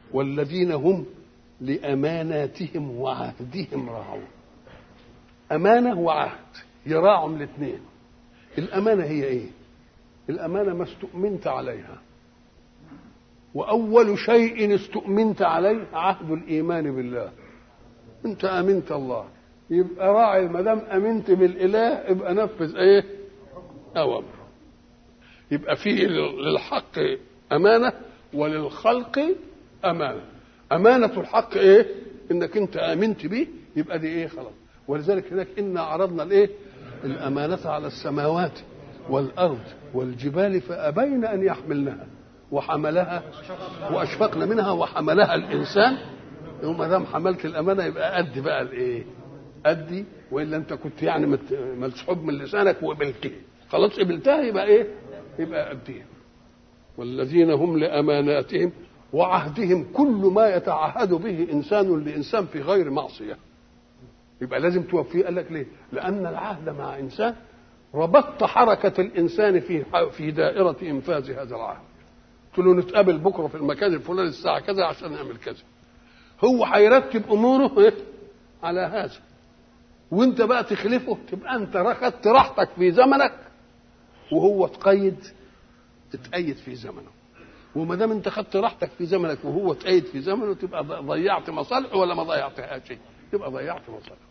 والذين هم لأماناتهم وعهدهم راعون أمانة وعهد يراعوا الاثنين الأمانة هي إيه؟ الأمانة ما استؤمنت عليها وأول شيء استؤمنت عليه عهد الإيمان بالله أنت أمنت الله يبقى راعي ما دام أمنت بالإله يبقى نفذ إيه؟ أوامر يبقى فيه للحق أمانة وللخلق أمانة أمانة الحق إيه؟ إنك أنت آمنت به يبقى دي إيه خلاص ولذلك هناك إنا عرضنا الإيه؟ الأمانة على السماوات والأرض والجبال فأبين أن يحملنها وحملها وأشفقن منها وحملها الإنسان وما دام حملت الأمانة يبقى أدي بقى الإيه؟ أدي وإلا أنت كنت يعني مسحوب من لسانك وقبلتها خلاص قبلتها يبقى إيه؟ يبقى أديها والذين هم لأماناتهم وعهدهم كل ما يتعهد به إنسان لإنسان في غير معصية يبقى لازم توفيه قال لك ليه؟ لأن العهد مع إنسان ربطت حركة الإنسان في في دائرة إنفاذ هذا العهد. قلت له نتقابل بكرة في المكان الفلاني الساعة كذا عشان نعمل كذا. هو هيرتب أموره إيه؟ على هذا. وأنت بقى تخلفه تبقى أنت أخذت راحتك في زمنك وهو تقيد تتأيد في زمنه. وما دام أنت خدت راحتك في زمنك وهو تأيد في زمنه تبقى ضيعت مصالحه ولا ما ضيعتهاش؟ تبقى ضيعت مصالحه.